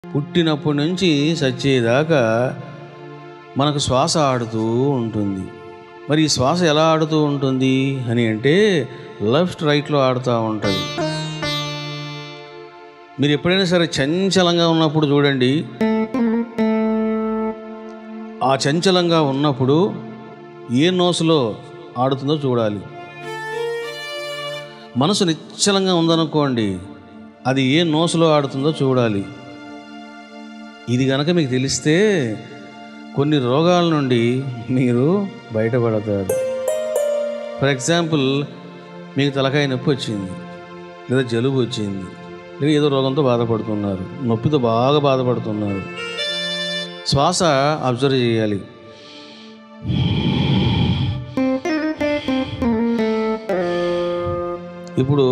పుట్టినప్పటి నుంచి చచ్చేదాకా మనకు శ్వాస ఆడుతూ ఉంటుంది మరి ఈ శ్వాస ఎలా ఆడుతూ ఉంటుంది అని అంటే లెఫ్ట్ రైట్లో ఆడుతూ ఉంటుంది మీరు ఎప్పుడైనా సరే చంచలంగా ఉన్నప్పుడు చూడండి ఆ చంచలంగా ఉన్నప్పుడు ఏ నోసులో ఆడుతుందో చూడాలి మనసు నిశ్చలంగా ఉందనుకోండి అది ఏ నోసులో ఆడుతుందో చూడాలి ఇది గనక మీకు తెలిస్తే కొన్ని రోగాల నుండి మీరు బయటపడతారు ఫర్ ఎగ్జాంపుల్ మీకు తలకాయ నొప్పి వచ్చింది లేదా జలుబు వచ్చింది లేదా ఏదో రోగంతో బాధపడుతున్నారు నొప్పితో బాగా బాధపడుతున్నారు శ్వాస అబ్జర్వ్ చేయాలి ఇప్పుడు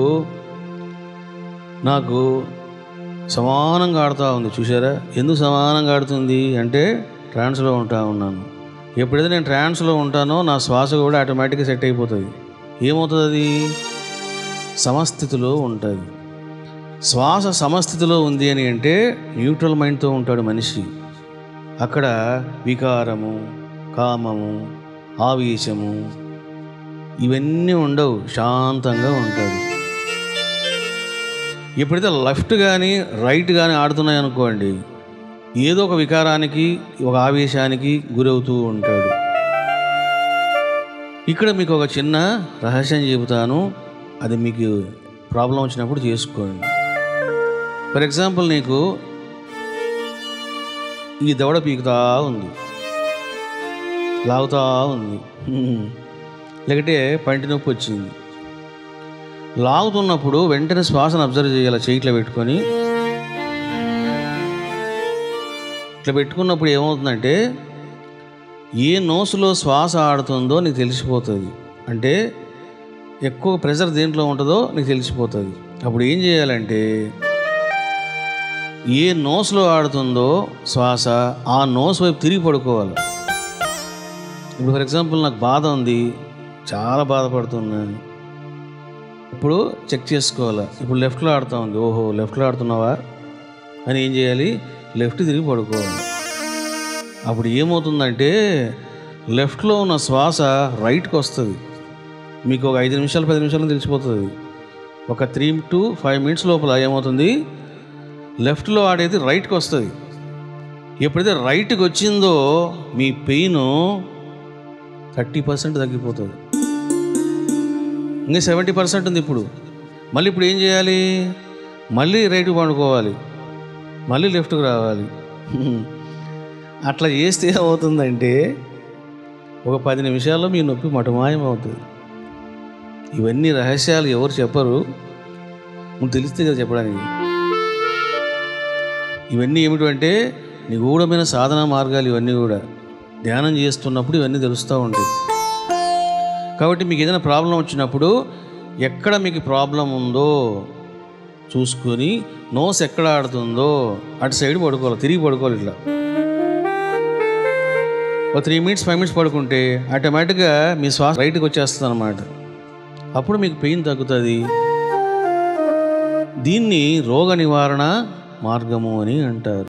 నాకు సమానంగా ఆడుతూ ఉంది చూసారా ఎందుకు సమానంగా ఆడుతుంది అంటే ట్రాన్స్లో ఉంటా ఉన్నాను ఎప్పుడైతే నేను ట్రాన్స్లో ఉంటానో నా శ్వాస కూడా ఆటోమేటిక్గా సెట్ అయిపోతుంది ఏమవుతుంది అది సమస్థితిలో ఉంటుంది శ్వాస సమస్థితిలో ఉంది అని అంటే న్యూట్రల్ మైండ్తో ఉంటాడు మనిషి అక్కడ వికారము కామము ఆవేశము ఇవన్నీ ఉండవు శాంతంగా ఉంటాడు ఎప్పుడైతే లెఫ్ట్ కానీ రైట్ కానీ ఆడుతున్నాయి అనుకోండి ఏదో ఒక వికారానికి ఒక ఆవేశానికి గురవుతూ ఉంటాడు ఇక్కడ మీకు ఒక చిన్న రహస్యం చెబుతాను అది మీకు ప్రాబ్లం వచ్చినప్పుడు చేసుకోండి ఫర్ ఎగ్జాంపుల్ నీకు ఈ దవడ పీకుతా ఉంది లాగుతా ఉంది హ్మ్. లేకపోతే పంటి నొప్పి వచ్చింది లాగుతున్నప్పుడు వెంటనే శ్వాసను అబ్జర్వ్ చేయాలి చేయి ఇట్లా పెట్టుకొని ఇట్లా పెట్టుకున్నప్పుడు ఏమవుతుందంటే ఏ నోసులో శ్వాస ఆడుతుందో నీకు తెలిసిపోతుంది అంటే ఎక్కువ ప్రెషర్ దేంట్లో ఉంటుందో నీకు తెలిసిపోతుంది అప్పుడు ఏం చేయాలంటే ఏ నోస్లో ఆడుతుందో శ్వాస ఆ నోస్ వైపు తిరిగి పడుకోవాలి ఇప్పుడు ఫర్ ఎగ్జాంపుల్ నాకు బాధ ఉంది చాలా బాధపడుతున్నాను ఇప్పుడు చెక్ చేసుకోవాలి ఇప్పుడు లెఫ్ట్లో ఆడుతూ ఉంది ఓహో లెఫ్ట్లో ఆడుతున్నావా అని ఏం చేయాలి లెఫ్ట్ తిరిగి పడుకోవాలి అప్పుడు ఏమవుతుందంటే లెఫ్ట్లో ఉన్న శ్వాస రైట్కి వస్తుంది మీకు ఒక ఐదు నిమిషాలు పది నిమిషాలు తెలిసిపోతుంది ఒక త్రీ టు ఫైవ్ మినిట్స్ లోపల ఏమవుతుంది లెఫ్ట్లో ఆడేది రైట్కి వస్తుంది ఎప్పుడైతే రైట్కి వచ్చిందో మీ పెయిన్ థర్టీ పర్సెంట్ తగ్గిపోతుంది ఇంకా సెవెంటీ పర్సెంట్ ఉంది ఇప్పుడు మళ్ళీ ఇప్పుడు ఏం చేయాలి మళ్ళీ రైట్కి పండుకోవాలి మళ్ళీ లెఫ్ట్కి రావాలి అట్లా చేస్తే ఏమవుతుందంటే ఒక పది నిమిషాల్లో మీ నొప్పి మటుమాయం అవుతుంది ఇవన్నీ రహస్యాలు ఎవరు చెప్పరు నువ్వు తెలిస్తే కదా చెప్పడానికి ఇవన్నీ ఏమిటంటే నిగూఢమైన సాధన మార్గాలు ఇవన్నీ కూడా ధ్యానం చేస్తున్నప్పుడు ఇవన్నీ తెలుస్తూ ఉంటాయి కాబట్టి మీకు ఏదైనా ప్రాబ్లం వచ్చినప్పుడు ఎక్కడ మీకు ప్రాబ్లం ఉందో చూసుకొని నోస్ ఎక్కడ ఆడుతుందో అటు సైడ్ పడుకోవాలి తిరిగి పడుకోవాలి ఇట్లా ఒక త్రీ మినిట్స్ ఫైవ్ మినిట్స్ పడుకుంటే ఆటోమేటిక్గా మీ శ్వాస రైట్కి వచ్చేస్తుంది అనమాట అప్పుడు మీకు పెయిన్ తగ్గుతుంది దీన్ని రోగ నివారణ మార్గము అని అంటారు